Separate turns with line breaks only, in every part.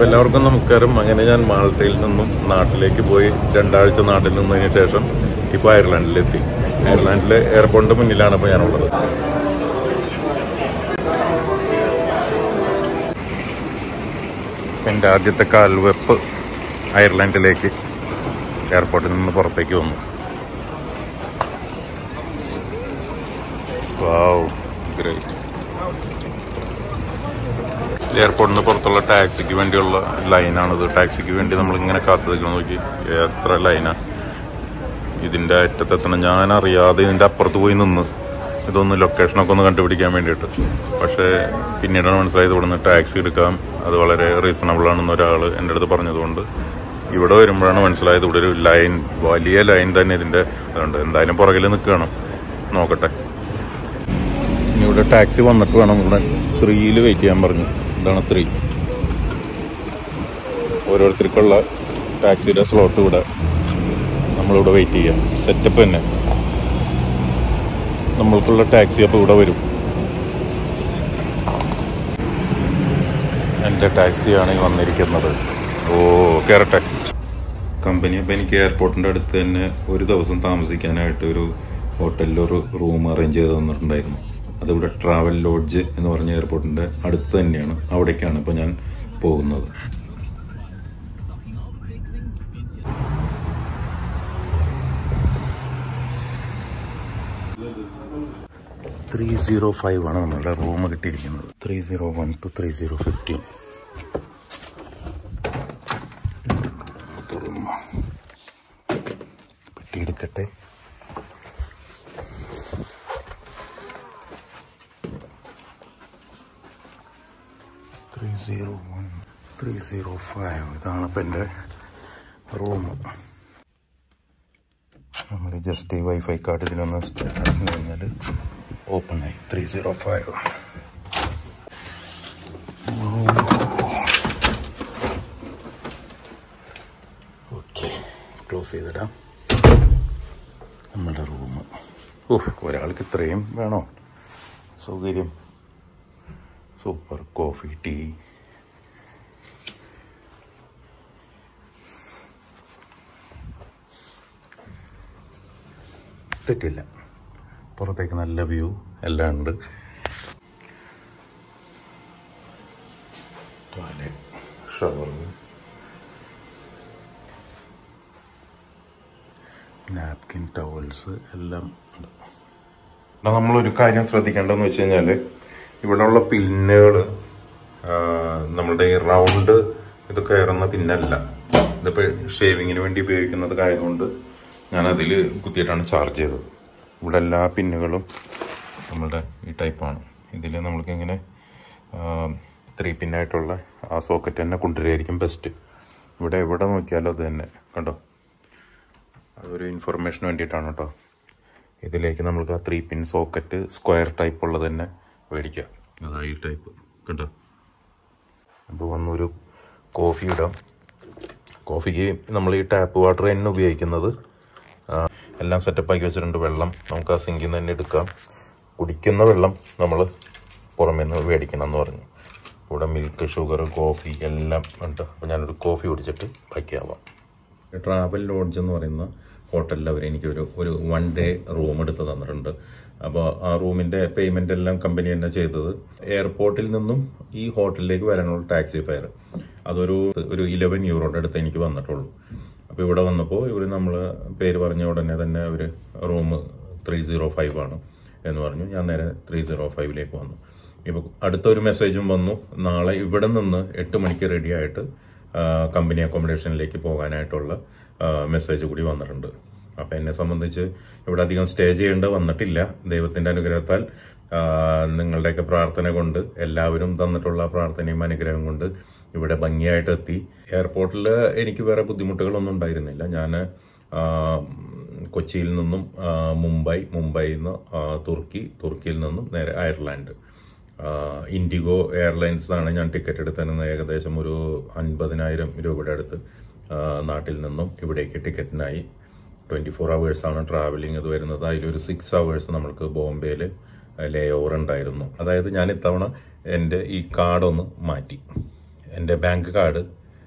അപ്പോൾ എല്ലാവർക്കും നമസ്കാരം അങ്ങനെ ഞാൻ മാൾട്ടയിൽ നിന്നും നാട്ടിലേക്ക് പോയി രണ്ടാഴ്ച നാട്ടിൽ നിന്നതിന് ശേഷം ഇപ്പോൾ അയർലാൻഡിലെത്തി അയർലാൻഡിലെ എയർപോർട്ടിൻ്റെ മുന്നിലാണ് ഇപ്പോൾ ഞാനുള്ളത് എൻ്റെ ആദ്യത്തെ കാൽവെപ്പ് അയർലാൻഡിലേക്ക് എയർപോർട്ടിൽ നിന്ന് പുറത്തേക്ക് വന്നു വാവ് ഗ്രേറ്റ് എയർപോർട്ടിന് പുറത്തുള്ള ടാക്സിക്ക് വേണ്ടിയുള്ള ലൈനാണിത് ടാക്സിക്ക് വേണ്ടി നമ്മളിങ്ങനെ കാത്തു നിൽക്കണം നോക്കി എത്ര ലൈനാ ഇതിൻ്റെ അറ്റത്തെത്തണം ഞാൻ അറിയാതെ ഇതിൻ്റെ അപ്പുറത്ത് പോയി നിന്ന് ഇതൊന്ന് ലൊക്കേഷനൊക്കെ ഒന്ന് കണ്ടുപിടിക്കാൻ വേണ്ടിയിട്ട് പക്ഷേ പിന്നീടാണ് മനസ്സിലായത് ഇവിടെ നിന്ന് ടാക്സി എടുക്കാം അത് വളരെ റീസണബിൾ ആണെന്ന് ഒരാൾ എൻ്റെ അടുത്ത് പറഞ്ഞതുകൊണ്ട് ഇവിടെ വരുമ്പോഴാണ് മനസ്സിലായത് ഇവിടെ ഒരു ലൈൻ വലിയ ലൈൻ തന്നെ ഇതിൻ്റെ അതുകൊണ്ട് എന്തായാലും പുറകിൽ നിൽക്കുകയാണ് നോക്കട്ടെ ഇനി ഇവിടെ ടാക്സി വന്നിട്ട് വേണം ഇവിടെ ത്രീയിൽ വെയിറ്റ് ചെയ്യാൻ പറഞ്ഞു ഇതാണ് ത്രീ ഓരോരുത്തർക്കുള്ള ടാക്സിയുടെ സ്ലോട്ട് ഇവിടെ നമ്മളിവിടെ വെയിറ്റ് ചെയ്യാം സെറ്റപ്പ് തന്നെ നമ്മൾക്കുള്ള ടാക്സി അപ്പോൾ ഇവിടെ വരും എൻ്റെ ടാക്സിയാണ് ഈ വന്നിരിക്കുന്നത് ഓ കയറട്ടെ കമ്പനി അപ്പോൾ എനിക്ക് എയർപോർട്ടിൻ്റെ അടുത്ത് തന്നെ ഒരു ദിവസം താമസിക്കാനായിട്ട് ഒരു ഹോട്ടലിൽ ഒരു റൂം അറേഞ്ച് ചെയ്ത് തന്നിട്ടുണ്ടായിരുന്നു അതിവിടെ ട്രാവൽ ലോഡ്ജ് എന്ന് പറഞ്ഞ എയർപോർട്ടിൻ്റെ അടുത്ത് തന്നെയാണ് അവിടേക്കാണ് ഇപ്പോൾ ഞാൻ പോകുന്നത് ത്രീ സീറോ ഫൈവ് ആണ് നമ്മളുടെ റൂം കിട്ടിയിരിക്കുന്നത് three zero one two three zero fifteen പെട്ടി എടുക്കട്ടെ three zero one three zero five ഇതാണ് ഇപ്പം എൻ്റെ റൂം നമ്മൾ ജസ്റ്റ് ഈ വൈഫൈ കാർഡ് ഇതിലൊന്ന് സ്റ്റാർട്ട് കഴിഞ്ഞാൽ ഓപ്പൺ ആയി three zero five okay close ചെയ്തിടാം നമ്മുടെ റൂം ഓഹ് ഒരാൾക്ക് ഇത്രയും വേണോ സൗകര്യം സൂപ്പർ കോഫി ടീ തെറ്റില്ല പുറത്തേക്ക് നല്ല വ്യൂ എല്ലാം ഉണ്ട് ടോയ്ലറ്റ് ഷവർ നാപ്കിൻ ടവൽസ് എല്ലാം ഉണ്ട് എന്നാ നമ്മളൊരു കാര്യം ശ്രദ്ധിക്കേണ്ടതെന്ന് വെച്ച് കഴിഞ്ഞാൽ ഇവിടെയുള്ള പിന്നുകൾ നമ്മളുടെ ഈ റൗണ്ട് ഇത് കയറുന്ന പിന്നല്ല ഇതിപ്പോൾ ഷേവിങ്ങിന് വേണ്ടി ഉപയോഗിക്കുന്നത് ആയതുകൊണ്ട് ഞാനതിൽ കുത്തിയിട്ടാണ് ചാർജ് ചെയ്തത് ഇവിടെ എല്ലാ പിന്നുകളും നമ്മളുടെ ഈ ടൈപ്പാണ് ഇതിൽ നമ്മൾക്ക് ഇങ്ങനെ ത്രീ പിന്നായിട്ടുള്ള ആ സോക്കറ്റ് തന്നെ കൊണ്ടുവരികയായിരിക്കും ബെസ്റ്റ് ഇവിടെ എവിടെ നോക്കിയാലും അത് തന്നെ കണ്ടോ അതൊരു ഇൻഫർമേഷന് വേണ്ടിയിട്ടാണ് കേട്ടോ ഇതിലേക്ക് നമ്മൾക്ക് ആ three pin socket square type ഉള്ളത് തന്നെ മേടിക്കാം അതാ ഈ ടൈപ്പ് കണ്ടോ അപ്പോൾ വന്നൊരു കോഫി ഇടാം കോഫിക്ക് നമ്മൾ ഈ ടാപ്പ് വാട്ടർ തന്നെ ഉപയോഗിക്കുന്നത് ആ, എല്ലാം സെറ്റപ്പാക്കി വെച്ചിട്ടുണ്ട് വെള്ളം നമുക്ക് ആ സിങ്കിൽ നിന്ന് തന്നെ എടുക്കാം കുടിക്കുന്ന വെള്ളം നമ്മൾ പുറമേ നിന്ന് മേടിക്കണം എന്ന് പറഞ്ഞു ഇവിടെ മിൽക്ക് ഷുഗർ കോഫി എല്ലാം ഉണ്ട് അപ്പോൾ ഞാനൊരു കോഫി കുടിച്ചിട്ട് ബാക്കിയാവാം ട്രാവൽ ലോഡ്ജ് എന്ന് പറയുന്ന ഹോട്ടലിൽ അവർ എനിക്കൊരു ഒരു വൺ ഡേ റൂം എടുത്ത് തന്നിട്ടുണ്ട് അപ്പോൾ ആ റൂമിൻ്റെ പേയ്മെൻ്റ് എല്ലാം കമ്പനി തന്നെ ചെയ്തത് എയർപോർട്ടിൽ നിന്നും ഈ ഹോട്ടലിലേക്ക് വരാനുള്ള ടാക്സി ഫെയർ അതൊരു ഒരു ഇലവൻ യൂറോയുടെ അടുത്ത് എനിക്ക് വന്നിട്ടുള്ളൂ അപ്പോൾ ഇവിടെ വന്നപ്പോൾ ഇവർ നമ്മൾ പേര് പറഞ്ഞ ഉടനെ തന്നെ അവർ റൂം ത്രീ സീറോ ഫൈവ് ആണ് എന്ന് പറഞ്ഞു ഞാൻ നേരെ ത്രീ സീറോ ഫൈവിലേക്ക് വന്നു ഇപ്പോൾ അടുത്തൊരു മെസ്സേജും വന്നു നാളെ ഇവിടെ നിന്ന് എട്ട് മണിക്ക് റെഡി ആയിട്ട് ആ, കമ്പനി അക്കോമഡേഷനിലേക്ക് പോകാനായിട്ടുള്ള ആ, മെസ്സേജ് കൂടി വന്നിട്ടുണ്ട് അപ്പം എന്നെ സംബന്ധിച്ച് ഇവിടെ അധികം സ്റ്റേ ചെയ്യേണ്ട വന്നിട്ടില്ല ദൈവത്തിൻ്റെ അനുഗ്രഹത്താൽ ആ, നിങ്ങളുടെയൊക്കെ പ്രാർത്ഥന കൊണ്ട് എല്ലാവരും തന്നിട്ടുള്ള പ്രാർത്ഥനയും അനുഗ്രഹം കൊണ്ട് ഇവിടെ ഭംഗിയായിട്ട് എത്തി എയർപോർട്ടിൽ എനിക്ക് വേറെ ബുദ്ധിമുട്ടുകളൊന്നും ഉണ്ടായിരുന്നില്ല ഞാൻ കൊച്ചിയിൽ നിന്നും ആ, മുംബൈ മുംബൈയിൽ നിന്ന് ആ, തുർക്കി തുർക്കിയിൽ നിന്നും നേരെ അയർലാൻഡ് ആഹ് ഇൻഡിഗോ എയർലൈൻസ് ആണ് ഞാൻ ടിക്കറ്റ് എടുത്തിരുന്നത് ഏകദേശം ഒരു അൻപതിനായിരം രൂപയുടെ അടുത്ത് ആഹ് നാട്ടിൽ നിന്നും ഇവിടേക്ക് ടിക്കറ്റിനായി ട്വൻറ്റി ഫോർ ആണ് ട്രാവലിംഗ് ഇത് വരുന്നത് അതിലൊരു സിക്സ് അവേഴ്സ് നമ്മൾക്ക് ബോംബെയിൽ ലേ ഓവർ ഉണ്ടായിരുന്നു അതായത് ഞാൻ ഇത്തവണ എൻ്റെ ഈ കാർഡൊന്ന് മാറ്റി എൻ്റെ ബാങ്ക് കാർഡ്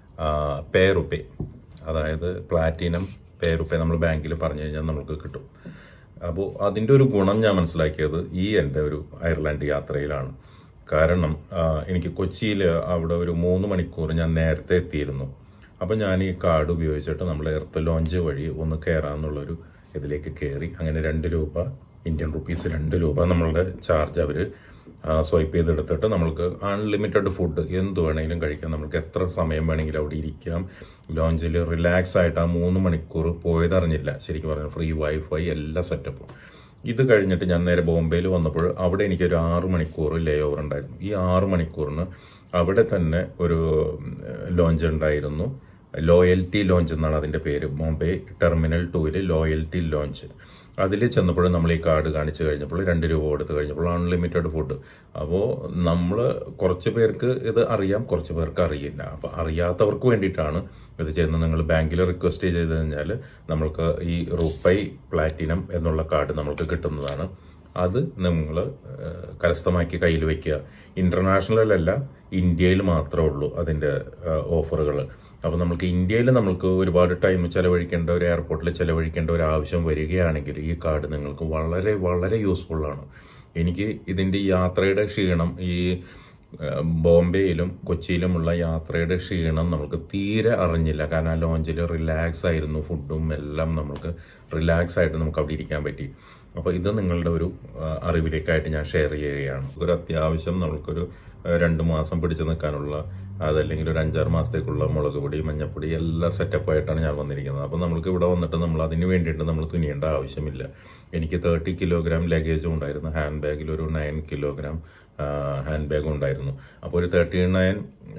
പേ റുപ്പേ അതായത് പ്ലാറ്റിനം പേ റുപ്പേ നമ്മൾ ബാങ്കിൽ പറഞ്ഞു കഴിഞ്ഞാൽ നമുക്ക് കിട്ടും അപ്പോൾ അതിൻ്റെ ഒരു ഗുണം ഞാൻ മനസ്സിലാക്കിയത് ഈ എൻ്റെ ഒരു അയർലാൻഡ് യാത്രയിലാണ് കാരണം ആ, എനിക്ക് കൊച്ചിയിൽ അവിടെ ഒരു മൂന്ന് മണിക്കൂർ ഞാൻ നേരത്തെ എത്തിയിരുന്നു അപ്പോൾ ഞാൻ ഈ കാർഡ് ഉപയോഗിച്ചിട്ട് നമ്മൾ എർത്ത് ലോഞ്ച് വഴി ഒന്ന് കയറാമെന്നുള്ളൊരു ഇതിലേക്ക് കയറി അങ്ങനെ രണ്ട് രൂപ ഇന്ത്യൻ റുപ്പീസ് രണ്ട് രൂപ നമ്മളുടെ ചാർജ് അവർ സ്വൈപ്പ് ചെയ്തെടുത്തിട്ട് നമ്മൾക്ക് അൺലിമിറ്റഡ് ഫുഡ് എന്ത് വേണമെങ്കിലും കഴിക്കാം നമുക്ക് എത്ര സമയം വേണമെങ്കിലും അവിടെ ഇരിക്കാം ലോഞ്ചിൽ റിലാക്സ് ആയിട്ട് ആ മൂന്ന് മണിക്കൂർ പോയതറിഞ്ഞില്ല ശരിക്കും പറഞ്ഞാൽ ഫ്രീ വൈഫൈ എല്ലാ സെറ്റപ്പും ഇത് കഴിഞ്ഞിട്ട് ഞാൻ നേരെ ബോംബെയിൽ വന്നപ്പോൾ അവിടെ എനിക്കൊരു ആറ് മണിക്കൂർ ലേ ഓവർ ഉണ്ടായിരുന്നു ഈ ആറ് മണിക്കൂറിന് അവിടെ തന്നെ ഒരു ലോഞ്ച് ഉണ്ടായിരുന്നു ലോയൽറ്റി ലോഞ്ച് എന്നാണ് അതിൻ്റെ പേര് ബോംബെ ടെർമിനൽ ടൂവിൽ ലോയൽറ്റി ലോഞ്ച് അതിൽ ചെന്നപ്പോൾ നമ്മൾ ഈ കാർഡ് കാണിച്ചു കഴിഞ്ഞപ്പോൾ രണ്ട് രൂപ കൊടുത്ത് കഴിഞ്ഞപ്പോൾ അൺലിമിറ്റഡ് ഫുഡ് അപ്പോൾ നമ്മൾ കുറച്ച് പേർക്ക് ഇത് അറിയാം കുറച്ച് പേർക്ക് അറിയില്ല അപ്പോൾ അറിയാത്തവർക്ക് വേണ്ടിയിട്ടാണ് ഇത് ചെയ്യുന്നത് നിങ്ങൾ ബാങ്കിൽ റിക്വസ്റ്റ് ചെയ്ത് കഴിഞ്ഞാൽ നമ്മൾക്ക് ഈ റുപ്പൈ പ്ലാറ്റിനം എന്നുള്ള കാർഡ് നമ്മൾക്ക് കിട്ടുന്നതാണ് അത് നിങ്ങൾ കരസ്ഥമാക്കി കയ്യിൽ വെക്കുക ഇന്റർനാഷണലല്ല ഇന്ത്യയിൽ മാത്രമേ ഉള്ളൂ അതിൻ്റെ ഓഫറുകൾ അപ്പോൾ നമുക്ക് ഇന്ത്യയിൽ നമുക്ക് ഒരുപാട് ടൈം ചെലവഴിക്കേണ്ട ഒരു എയർപോർട്ടിൽ ചെലവഴിക്കേണ്ട ഒരു ആവശ്യം വരികയാണെങ്കിൽ ഈ കാർഡ് നിങ്ങൾക്ക് വളരെ വളരെ യൂസ്ഫുള്ളാണ് എനിക്ക് ഇതിൻ്റെ യാത്രയുടെ ക്ഷീണം ഈ ഏഹ്, ബോംബെയിലും കൊച്ചിയിലുമുള്ള യാത്രയുടെ ക്ഷീണം നമുക്ക് തീരെ അറിഞ്ഞില്ല കാരണം ആ ലോഞ്ചിൽ റിലാക്സ് ആയിരുന്നു ഫുഡും എല്ലാം നമുക്ക് റിലാക്സ് ആയിട്ട് നമുക്ക് അവിടെ ഇരിക്കാൻ പറ്റി അപ്പോൾ ഇത് നിങ്ങളുടെ ഒരു ആ, അറിവിലേക്കായിട്ട് ഞാൻ ഷെയർ ചെയ്യുകയാണ് ഒരു അത്യാവശ്യം നമുക്കൊരു ആ, രണ്ട് മാസം പിടിച്ചു നിൽക്കാനുള്ള അതല്ലെങ്കിൽ ഒരു അഞ്ചാറ് മാസത്തേക്കുള്ള മുളക് പൊടി മഞ്ഞപ്പൊടി എല്ലാം സെറ്റപ്പ് ആയിട്ടാണ് ഞാൻ വന്നിരിക്കുന്നത് അപ്പോൾ നമുക്ക് ഇവിടെ വന്നിട്ട് നമ്മൾ അതിന് വേണ്ടിയിട്ട് നമ്മൾ തുനിയേണ്ട ആവശ്യമില്ല എനിക്ക് തേർട്ടി കിലോഗ്രാം ലഗേജും ഉണ്ടായിരുന്നു ഹാൻഡ് ബാഗിൽ ഒരു നയൻ കിലോഗ്രാം ഹാൻഡ് ബാഗും ഉണ്ടായിരുന്നു അപ്പോൾ ഒരു തേർട്ടി നയൻ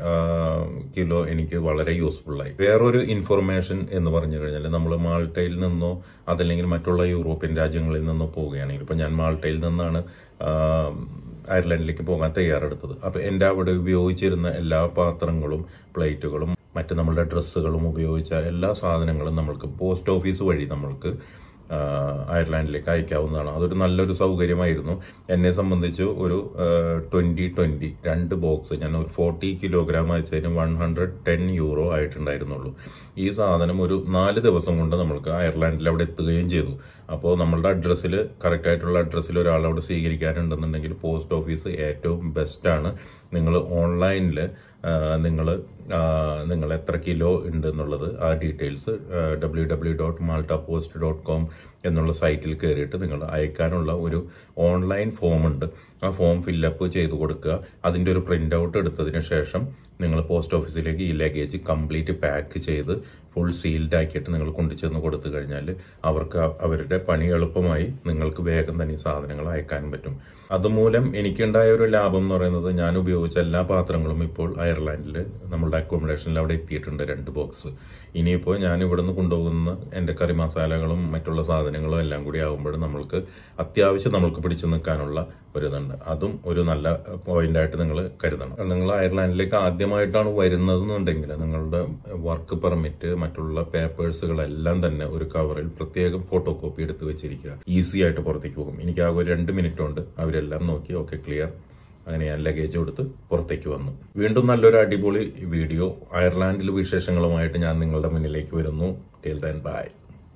കിലോ എനിക്ക് വളരെ യൂസ്ഫുള്ളായി വേറൊരു ഇൻഫർമേഷൻ എന്ന് പറഞ്ഞു കഴിഞ്ഞാൽ നമ്മൾ മാൾട്ടയിൽ നിന്നോ അതല്ലെങ്കിൽ മറ്റുള്ള യൂറോപ്യൻ രാജ്യങ്ങളിൽ നിന്നോ പോവുകയാണെങ്കിൽ ഇപ്പം ഞാൻ മാൾട്ടയിൽ നിന്നാണ് ആ, അയർലൻഡിലേക്ക് പോകാൻ തയ്യാറെടുത്തത് അപ്പോൾ എൻ്റെ അവിടെ ഉപയോഗിച്ചിരുന്ന എല്ലാ പാത്രങ്ങളും പ്ലേറ്റുകളും മറ്റ് നമ്മളുടെ ഡ്രസ്സുകളും ഉപയോഗിച്ച എല്ലാ സാധനങ്ങളും നമ്മൾക്ക് പോസ്റ്റ് ഓഫീസ് വഴി നമ്മൾക്ക് ആ, അയർലാൻഡിലേക്ക് അയക്കാവുന്നതാണ് അതൊരു നല്ലൊരു സൗകര്യമായിരുന്നു എന്നെ സംബന്ധിച്ച് ഒരു ട്വന്റി ട്വന്റി രണ്ട് ബോക്സ് ഞാൻ ഒരു ഫോർട്ടി കിലോഗ്രാം അയച്ചതിന് വൺ ഹൺഡ്രഡ് ടെൻ യൂറോ ആയിട്ടുണ്ടായിരുന്നുള്ളൂ ഈ സാധനം ഒരു നാല് ദിവസം കൊണ്ട് നമ്മൾക്ക് അയർലാൻഡിൽ അവിടെ എത്തുകയും ചെയ്തു അപ്പോൾ നമ്മളുടെ അഡ്രസ്സിൽ കറക്റ്റ് ആയിട്ടുള്ള അഡ്രസ്സിൽ ഒരാൾ അവിടെ സ്വീകരിക്കാനുണ്ടെന്നുണ്ടെങ്കിൽ പോസ്റ്റ് ഓഫീസ് ഏറ്റവും ബെസ്റ്റാണ് നിങ്ങൾ ഓൺലൈനിൽ നിങ്ങൾ നിങ്ങൾ എത്ര കിലോ ഉണ്ട് എന്നുള്ളത് ആ details W W dot Malta post dot com എന്നുള്ള സൈറ്റിൽ കയറിയിട്ട് നിങ്ങൾ അയക്കാനുള്ള ഒരു ഓൺലൈൻ ഫോം ഉണ്ട് ആ ഫോം ഫില്ലപ്പ് ചെയ്ത് കൊടുക്കുക അതിൻ്റെ ഒരു പ്രിൻ്റ് ഔട്ട് എടുത്തതിന് ശേഷം നിങ്ങൾ പോസ്റ്റ് ഓഫീസിലേക്ക് ഈ ലഗേജ് കംപ്ലീറ്റ് പാക്ക് ചെയ്ത് ഫുൾ സീൽഡ് ആക്കിയിട്ട് നിങ്ങൾ കൊണ്ടുചെന്ന് കൊടുത്തു കഴിഞ്ഞാൽ അവർക്ക് അവരുടെ പണി എളുപ്പമായി നിങ്ങൾക്ക് വേഗം തന്നെ ഈ സാധനങ്ങൾ അയക്കാൻ പറ്റും അതുമൂലം എനിക്കുണ്ടായ ഒരു ലാഭം എന്ന് പറയുന്നത് ഞാൻ ഉപയോഗിച്ച എല്ലാ പാത്രങ്ങളും ഇപ്പോൾ അയർലാൻഡിൽ നമ്മളുടെ അക്കോമഡേഷനിൽ അവിടെ എത്തിയിട്ടുണ്ട് രണ്ട് ബോക്സ് ഇനിയിപ്പോൾ ഞാൻ ഇവിടുന്ന് കൊണ്ടുപോകുന്ന എൻ്റെ കറി മസാലകളും മറ്റുള്ള സാധനങ്ങളും എല്ലാം കൂടി ആകുമ്പോൾ നമ്മൾക്ക് അത്യാവശ്യം നമ്മൾക്ക് പിടിച്ചു നിൽക്കാനുള്ള ഒരു ഇതുണ്ട് അതും ഒരു നല്ല പോയിന്റ് ആയിട്ട് നിങ്ങൾ കരുതണം നിങ്ങൾ അയർലാൻഡിലേക്ക് ആദ്യമായിട്ടാണ് വരുന്നതെന്നുണ്ടെങ്കിൽ നിങ്ങളുടെ വർക്ക് പെർമിറ്റ് മറ്റുള്ള പേപ്പേഴ്സുകളെല്ലാം തന്നെ ഒരു കവറിൽ പ്രത്യേകം ഫോട്ടോ കോപ്പി എടുത്ത് വെച്ചിരിക്കുക ഈസി ആയിട്ട് പുറത്തേക്ക് പോകും എനിക്ക് ആകെ ഒരു രണ്ട് മിനിറ്റ് കൊണ്ട് അവരെല്ലാം നോക്കി ഓക്കെ ക്ലിയർ അങ്ങനെ ഞാൻ ലഗേജ് കൊടുത്ത് പുറത്തേക്ക് വന്നു വീണ്ടും നല്ലൊരു അടിപൊളി വീഡിയോ അയർലാൻഡിൽ വിശേഷങ്ങളുമായിട്ട് ഞാൻ നിങ്ങളുടെ മുന്നിലേക്ക് വരുന്നു ടിൽ ദൻ ബൈ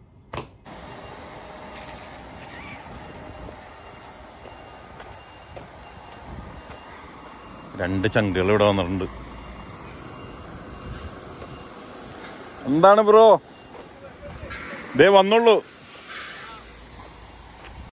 രണ്ട് ചങ്കുകൾ ഇവിടെ വന്നിട്ടുണ്ട് എന്താണ് ബ്രോ ദേ വന്നുള്ളൂ